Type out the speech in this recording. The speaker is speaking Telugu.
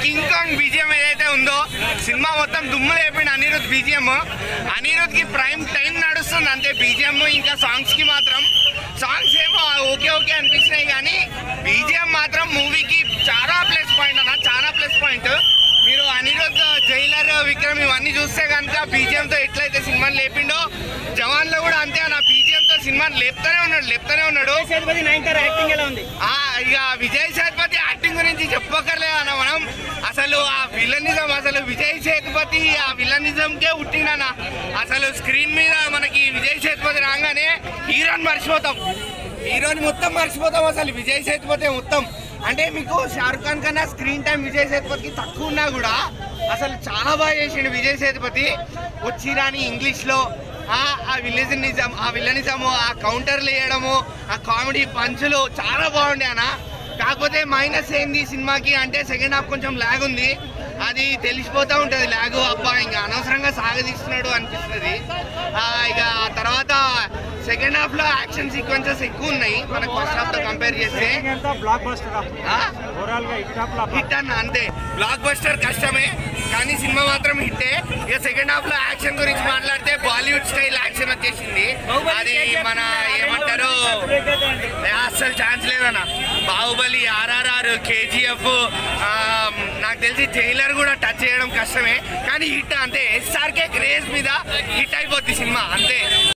కింగ్ కాంగ్ బీజిఎం ఏదైతే ఉందో సినిమా మొత్తం దుమ్ము లేపిండి అనిరుద్ బీజిఎం అనిరుద్ కి ప్రైమ్ టైం నడుస్తుంది అంతే బీజిఎం ఇంకా సాంగ్స్ కి మాత్రం సాంగ్స్ ఏమో ఓకే ఓకే అనిపించినాయి కానీ బీజిఎం మాత్రం మూవీకి చాలా ప్లస్ పాయింట్ అన్న చాలా ప్లస్ పాయింట్ మీరు అనిరుద్ జైలర్ విక్రమ్ ఇవన్నీ చూస్తే కనుక బీజిఎంతో ఎట్లయితే సినిమాని లేపిండో జవాన్ లో కూడా అంతే అన్న బీజిఎం తో సినిమాని లేపుతానే ఉన్నాడు లేపుతానే ఉన్నాడు సేతుపతి నయనతార యాక్టింగ్ ఎలా ఉంది ఆ ఇక విజయ్ సేతుపతి యాక్టింగ్ గురించి చెప్పక్కర్లేదు అన్న మనం అసలు ఆ విలనిజం అసలు విజయ్ సేతుపతి ఆ విలనిజం కే పుట్టిండన్న అసలు స్క్రీన్ మీద మనకి విజయ్ సేతుపతి రాగానే హీరోని మర్చిపోతాం హీరోని మొత్తం మర్చిపోతాం అసలు విజయ్ సేతుపతి మొత్తం అంటే మీకు షారుఖ్ ఖాన్ కన్నా స్క్రీన్ టైం విజయ్ సేతుపతికి తక్కువ ఉన్నా కూడా అసలు చాలా బాగా చేసిండు విజయ్ సేతుపతి వచ్చి రాని ఇంగ్లీష్లో ఆ ఆ విలనిజం ఆ విలనిజము ఆ కౌంటర్లు వేయడము ఆ కామెడీ పంచులు చాలా బాగుండే అన్న కాకపోతే మైనస్ ఏంది ఈ సినిమాకి అంటే సెకండ్ హాఫ్ కొంచెం ల్యాగ్ ఉంది అది తెలిసిపోతూ ఉంటుంది ల్యాగ్ అబ్బా ఇంకా అనవసరంగా సాగదీస్తున్నాడు అనిపిస్తుంది ఆ, ఇక ఆ తర్వాత సెకండ్ హాఫ్ లో యాక్షన్ సీక్వెన్సెస్ ఎక్కువ ఉన్నాయి మనకు ఫస్ట్ హాఫ్ తో కంపేర్ చేస్తే బ్లాక్ బస్టర్ ఆ? ఓవరాల్ గా హిట్ హిట్ అన్న అంతే బ్లాక్ బస్టర్ కష్టమే కానీ సినిమా మాత్రం హిట్టే ఇక సెకండ్ హాఫ్ లో యాక్షన్ గురించి మాట్లాడితే బాలీవుడ్ స్టైల్ యాక్షన్ వచ్చేసింది అది మన ఏమంటారు ఏ, అస్సలు ఛాన్స్ లేదన్న బాహుబలి ఆర్ఆర్ఆర్ కేజీఎఫ్ నాకు తెలిసి జైలర్ కూడా టచ్ చేయడం కష్టమే కానీ హిట్ అంతే ఎస్ఆర్కే క్రేజ్ మీద హిట్ అయిపోద్ది సినిమా అంతే